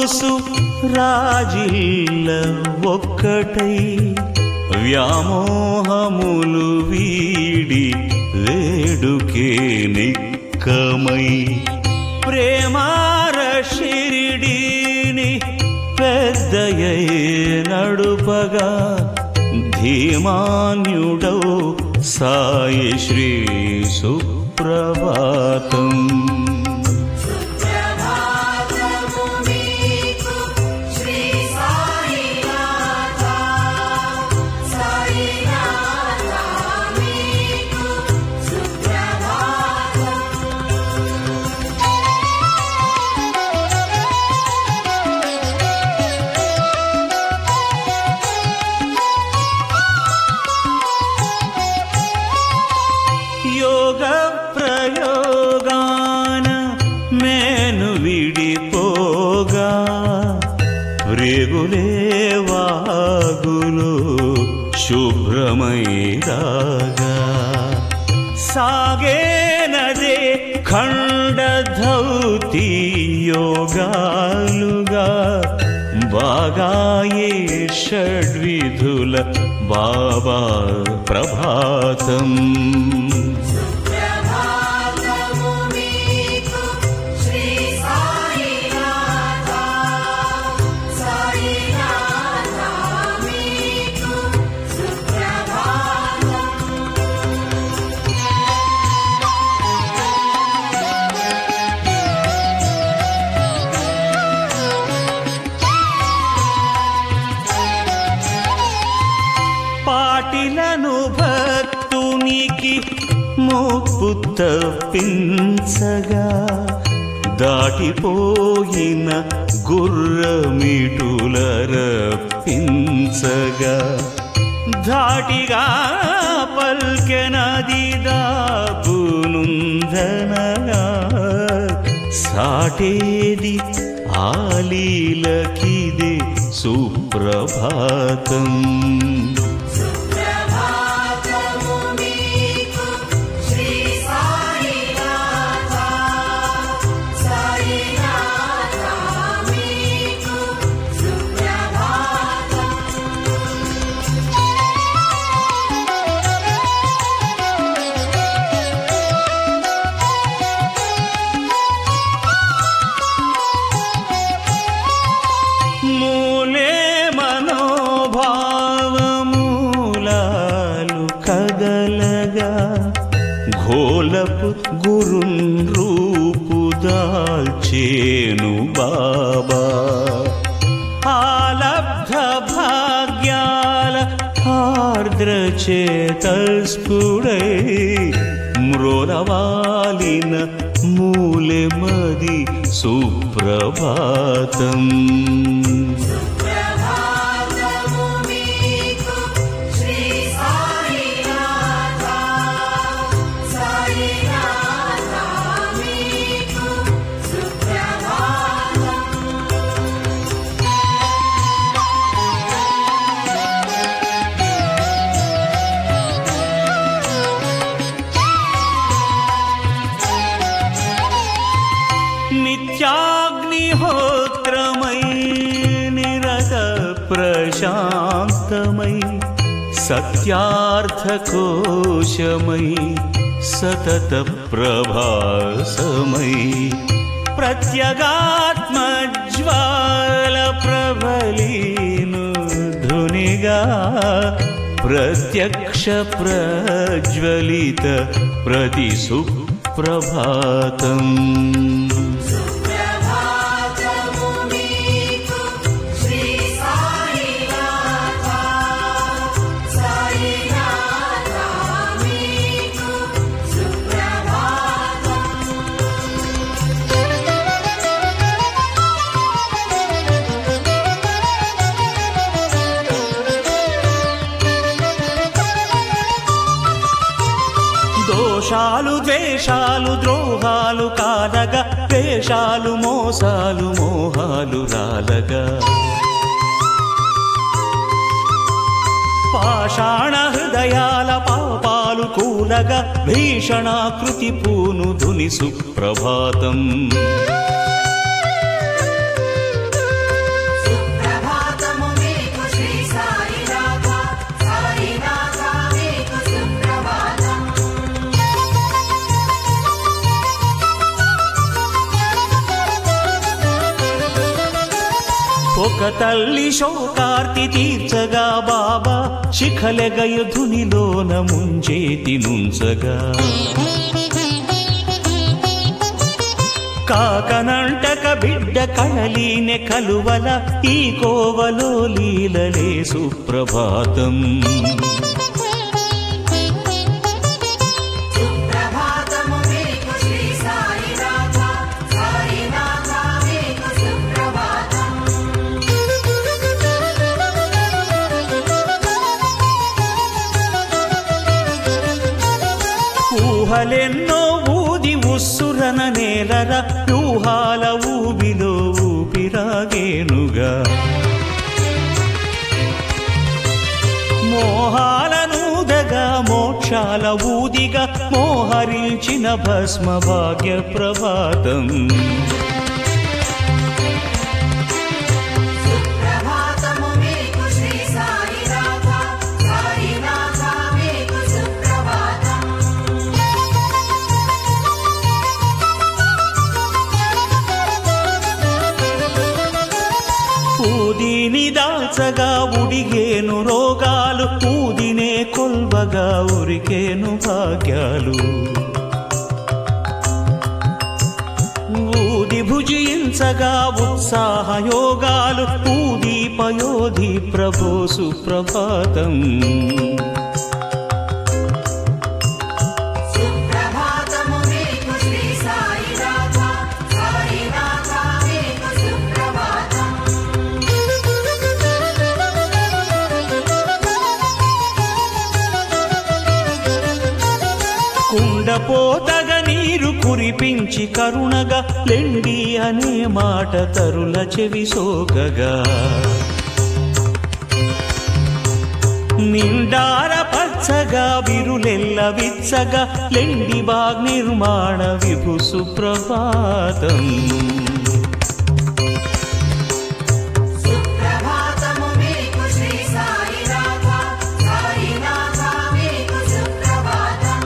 ఊసు రాజిల్ల ఒక్కటై వ్యామోహములు వీడి వేడుకే నిక్కమై ప్రేమార షిరిడీని పెద్దయై నడుపగా ధీమాన్యుడౌ సాయి శ్రీ సుప్రభాతం ప్రభాతము మీకు శ్రీ సాయినాథ సాయినాథ మీకు సుప్రభాతం యోగ ప్రయోగాన మేను విడిపోగా రేగులే వాగులు శుభ్రమైరాగా సాగేనదే ఖండధౌతి యోగాలుగా బాగాయే షడ్విధుల బాబా ప్రభాతం ప్రభాతము మీకు శ్రీ సాయినాథ సాయినాథ మీకు సుప్రభాతం పాటిలను భక్తునికి ముప్పు తప్పించగా దాటిపోయిన గుర్రమిటుల రప్పించగా ధాటిగా పల్కెనది దాపునుందనగా సాటేది ఆలీలకిదే సుప్రభాతం సుప్రభాతము మీకు శ్రీ సాయినాథ సాయినాథ మీకు సుప్రభాతం మూలే మనోభావమూలాలు కదలగా ఘోలపు గురున్ రూపు దాల్చేను బాబా ఆలబ్ధ భాగ్యాల ఆర్ద్ర చేతస్ఫుడై మ్రోలవాలిన మూలె మది సుప్రభాతం ప్రభాతము మీకు శ్రీ సాయినాథ సాయినాథ మీకు సుప్రభాతం నిత్యాగ్నిహోత్రమై నిరత ప్రశాంతమై సత్యార్థకోశమై సతత ప్రభాసమై ప్రత్యగాత్మజ్వాల ప్రబలీను ధునిగా ప్రత్యక్ష ప్రజ్వలిత ప్రతి సుప్రభాతం సుప్రభాతము మీకు శ్రీ సాయినాథ సాయినాథ మీకు సుప్రభాతం దోషాలు ద్వేషాలు ద్రోహాలు కాదగా వేషాలు మోసాలు మోహాలు రాలగా పాషాణ హృదయాల పాపాలు కూలగా భీషణాకృతి పూను ధుని సుప్రభాతం ఒక తల్లి శోకార్తి తీర్చగా బాబా శిఖలెగయుధునిలోన ముంచేతి నుంచగా కాకనంటక బిడ్డ కళలీనె కలువల ఈ కోవలో లీలలే సుప్రభాతం సుప్రభాతము మీకు శ్రీ సాయినాథ సాయినాథ మీకు సుప్రభాతం ఊహలెన్నో ఊది ఉస్సురన నేలర ఊహాల ఊబిలో ఊపిరాగేనుగా మోహాలనూదగా మోక్షాల ఊదిగా మోహరించిన భస్మ భాగ్య ప్రభాతం సుప్రభాతము మీకు శ్రీ సాయినాథ సాయినాథ మీకు సుప్రభాతం ఊదిని దాల్చగా ఉడిగేను రోగాలు ఊదినే కొల్వగా ఉరికేను భాగ్యాలు ఊది భుజించగా ఉత్సాహ యోగాలు ఊది పయోధి ప్రభో సుప్రభాతం సుప్రభాతము మీకు శ్రీ సాయినాథ సాయినాథ మీకు సుప్రభాతం కుండపోతగ నీరు కురిపించి కరుణగా లెండి అనే మాట తరుల చెవి సోకగా నిండార పచ్చగా విరులెల్ల విచ్చగా లెండి బాగ్ నిర్మాణ విభు సుప్రభాతం సుప్రభాతము మీకు శ్రీ సాయినాథ సాయినాథ మీకు సుప్రభాతం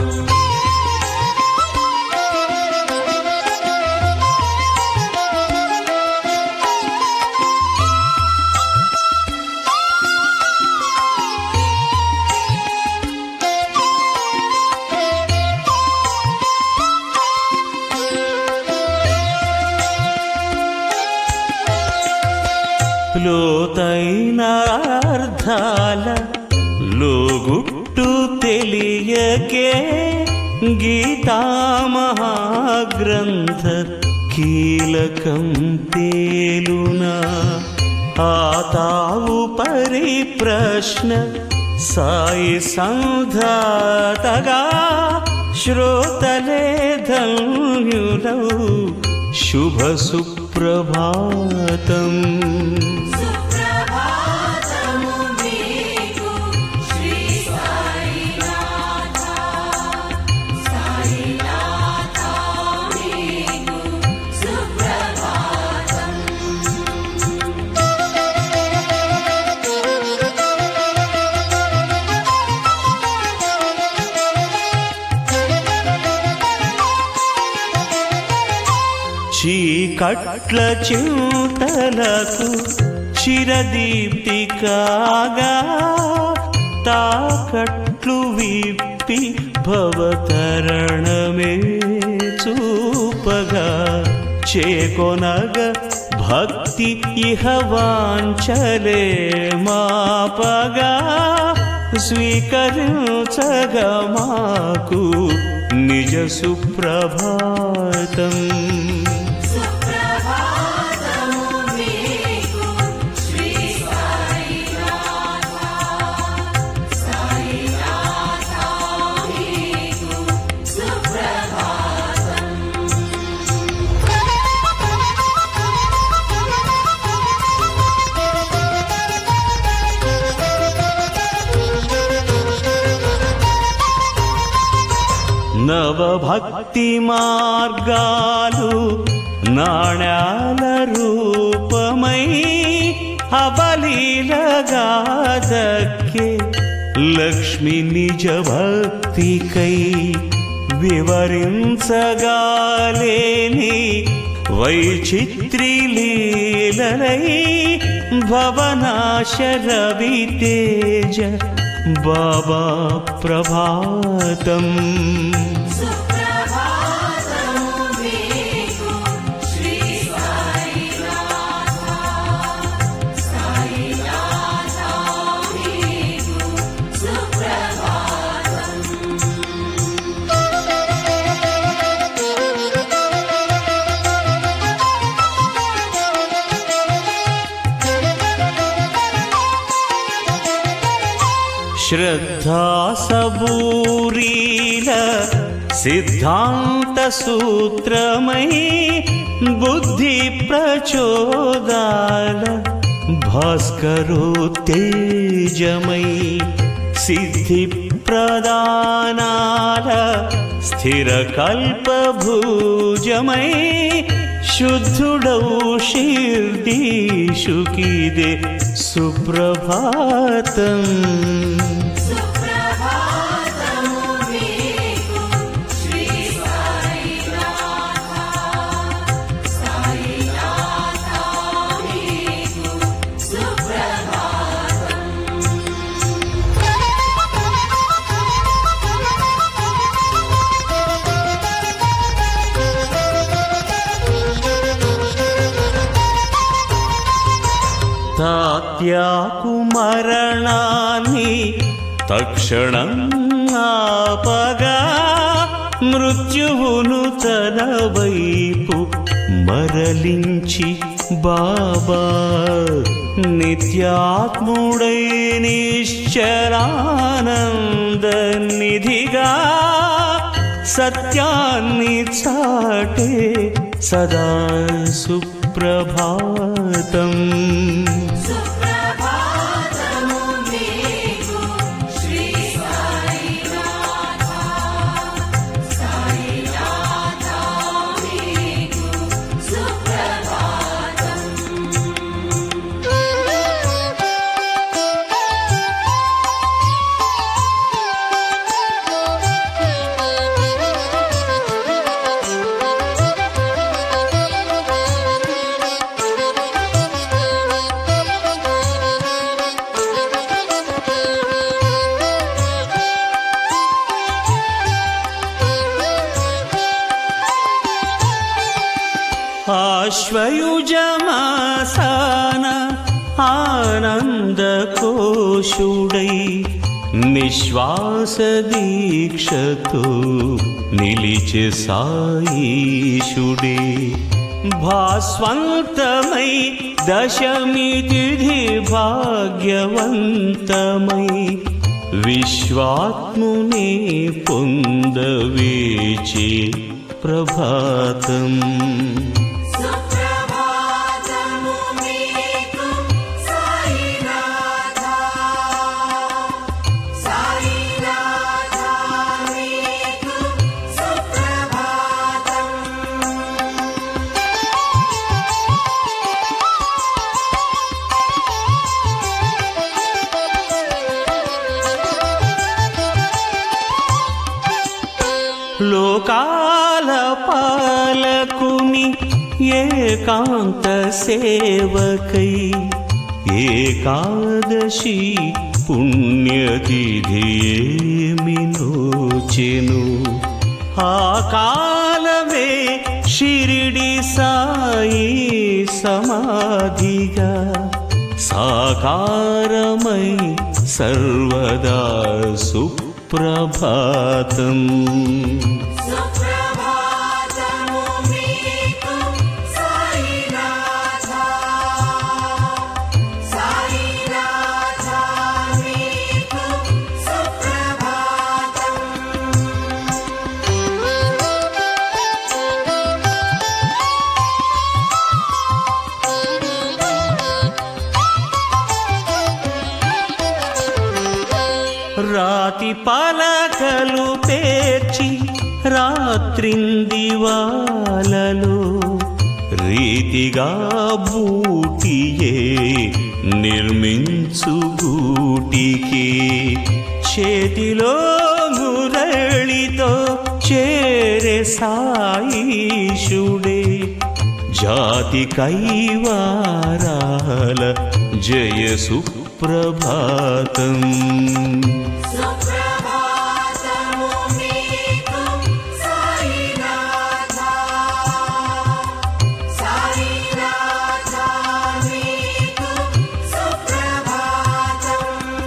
లోతైన అర్థాల లోగుట్టు తెలియకే గీతా మహాగ్రంథ కీలకం తేలునా ఆ తావు పరిప్రశ్న సాయి సంధాతగా శ్రోతలే ధన్యులౌ శుభ సుప్రభాతం సుప్రభాతము మీకు శ్రీ సాయినాథ సాయినాథ మీకు సుప్రభాతం చీకట్ల చింతలకు చిరదీప్తి కాగా తాకట్లు విప్పి భవతరణమే చూపగా చేకొనగ భక్తి ఇహ వాంచలే మాపగా స్వీకరించగా మాకు నిజ సుప్రభాతం సుప్రభాతము మీకు శ్రీ సాయినాథ సాయినాథ మీకు సుప్రభాతం నవభక్తి మార్గాలు నాణ్యాల రూపమై అవలీలగా దక్కే లక్ష్మి నిజ భక్తికై వివరించగాలేని వైచిత్రి లీలలై భవనాశరవితేజ బాబా ప్రభాతం సుప్రభాతము మీకు శ్రీ సాయినాథ సాయినాథ మీకు సుప్రభాతం श्रद्धा सबूरील सिद्धान्तसूत्रमयी बुद्धिप्रचोदाल भास्करोत्तेजमयी सिद्धिप्रदानाल स्थिरकल्पभुजमयी శుద్ధుడౌ షిర్దీషుకిదే సుప్రభాతం సుప్రభాతము మీకు శ్రీ సాయినాథ సాయినాథ మీకు సుప్రభాతం తాత్యాకు మరణాన్ని తక్షణం ఆపగా మృత్యువును తన వైపు మరలించి బాబా నిత్యాత్ముడై నిశ్చలానంద నిధిగా సత్యాన్ని చాటే సదా సుప్రభాతం సుప్రభాతము మీకు శ్రీ సాయినాథ సాయినాథ మీకు సుప్రభాతం ఆశ్వయుజమాసాన ఆనందకోశుడై నిశ్వాస దీక్షతో నిలిచే సాయీషుడే భాస్వంతమై దశమి తిథి భాగ్యవంతమై విశ్వాత్ముని పొందవేచే ప్రభాతం సుప్రభాతము మీకు సాయినాథ సాయినాథ మీకు సుప్రభాతం లోకాల పాలకుని ఏకాంత సేవకై ఏకాదశి పుణ్యతిథియేమినోచెను ఆ కాలమే షిరిడి సాయి సమాధిగా సాకారమై సర్వదా సుప్రభాతం సుప్రభాతము మీకు సాయినాథ సాయినాథ మీకు సుప్రభాతం రాతి పలకలు పేర్చి రాత్రిందివాలలో రీతిగా బూటియే నిర్మించు గూటికి చేతిలో మురళితో చేరే సాయిషుడే జాతి కైవారాల జయ సుప్రభాతం సుప్రభాతము మీకు సాయినాథ సాయినాథ మీకు సుప్రభాతం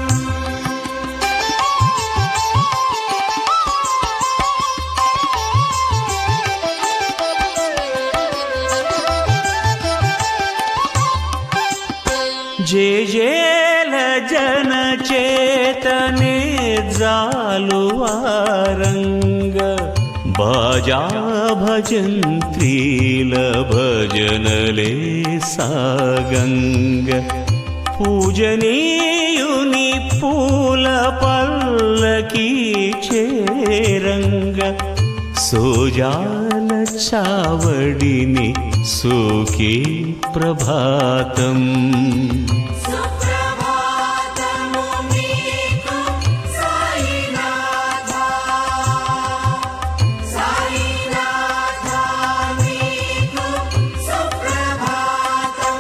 జయ జయల జన చేతనే జాలువారంగ బాజా భజంత్రీల భజనలే సాగంగ పూజనీయుని పూల పల్లకి చేరంగ సోజాల చావడిని సోకే ప్రభాతం సుప్రభాతము మీకు సాయినాథ సాయినాథ మీకు సుప్రభాతం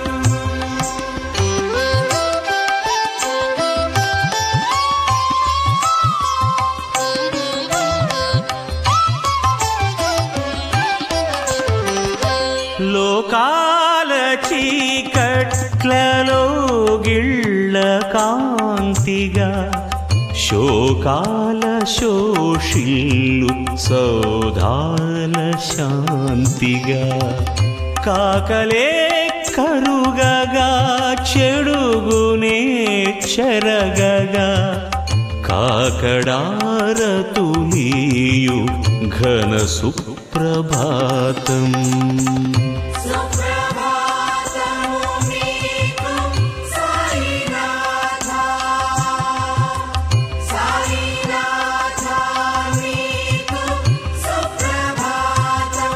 లోకాల చీకట్లలో గిళ్ళ కాంతిగా శోకాల శోషిల్లు సౌధాల శాంతిగా కాకలే కరుగగా చెడుగునే చెరగగా కాకడారతులీయు ఘన సుప్రభాతం సుప్రభాతము మీకు సాయినాథ సాయినాథ మీకు సుప్రభాతం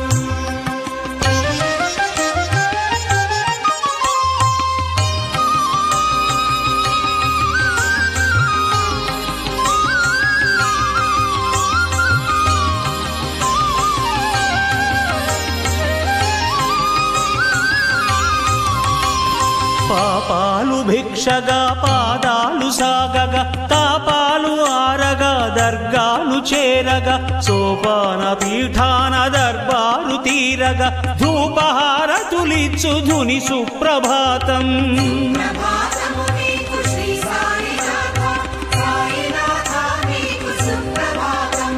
పాపాలు భిక్షగా పాదాలు సాగగా తాపాలు ఆరగా దర్గాలు చేరగా సోపాన పీఠాన దర్బారు తీరగా ధూపహారతులిచ్చు ధుని సుప్రభాతం ప్రభాతము మీకు శ్రీ సాయినాథ సాయినాథ మీకు సుప్రభాతం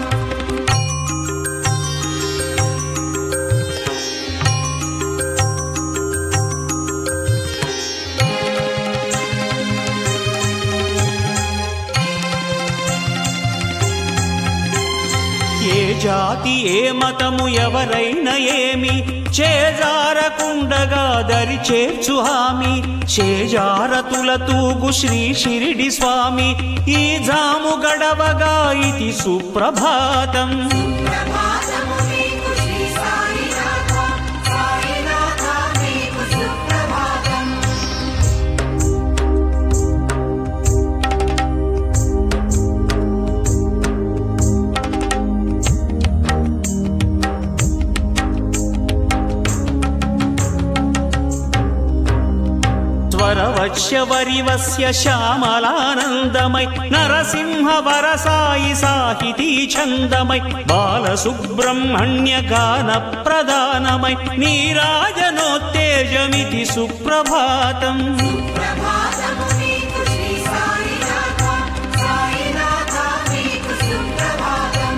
ఏ జాతి ఏ మతము ఎవరైనా ఏమి చేజారకుండగా దరి చేర్చు హామి చేజారతుల తూగు శ్రీ షిరిడి స్వామి ఈ జాము గడవగా ఇది సుప్రభాతం ప్రభాతము మీకు శ్రీ సాయినాథ సాయినాథ మీకు సుప్రభాతం స్వరవశ్యవరివస్య శ్యామలానందమై నరసింహ వరసాయి సాహితీ ఛందమై బాలసుబ్రహ్మణ్య గాన ప్రధానమై నీరాజనోత్తేజమితి సుప్రభాతం ప్రభాతము మీకు శ్రీ సాయినాథ సాయినాథ మీకు సుప్రభాతం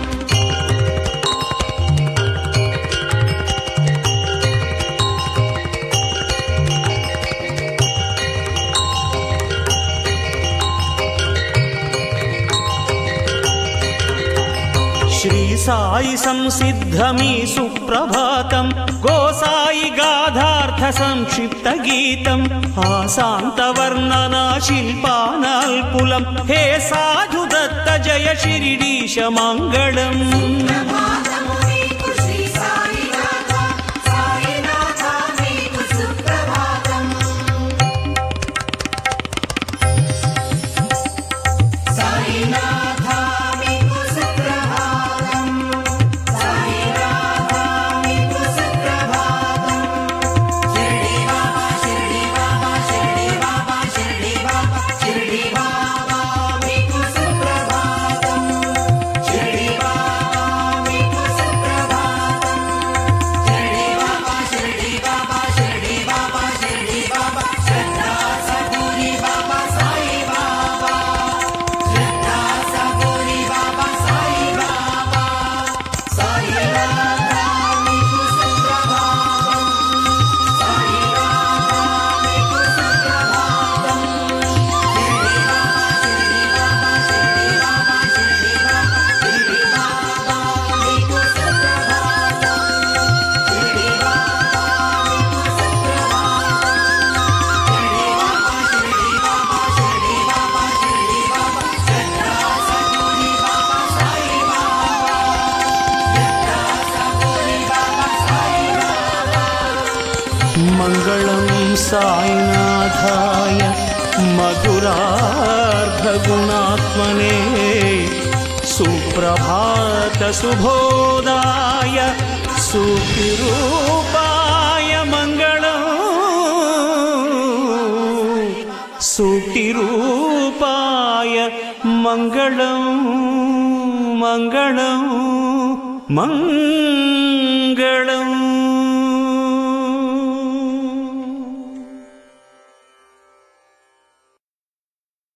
శ్రీ సాయి సంసిద్ధమీ సుప్రభాతం గోసాయి గాధార్థ సంక్షిప్త గీతం ఆశాంత వర్ణన శిల్పానాల్పులం హే సాధు దత్త జయ శిరిడీశ మంగళం ప్రభాతము మీకు శ్రీ సాయినాథ సాయినాథ మీకు సుప్రభాతం సాయినాథ మీకు సుప్రభాతం సాయినాథ మీకు సుప్రభాతం షిరిడి బాబా షిరిడి బాబా सायिनाथाय मधुरार्धगुणात्मने सुप्रभातसुबोधाय सुखिरूपाय मङ्गलम् सुखिरूपाय मङ्गलम् मङ्गलम् मङ्गलम्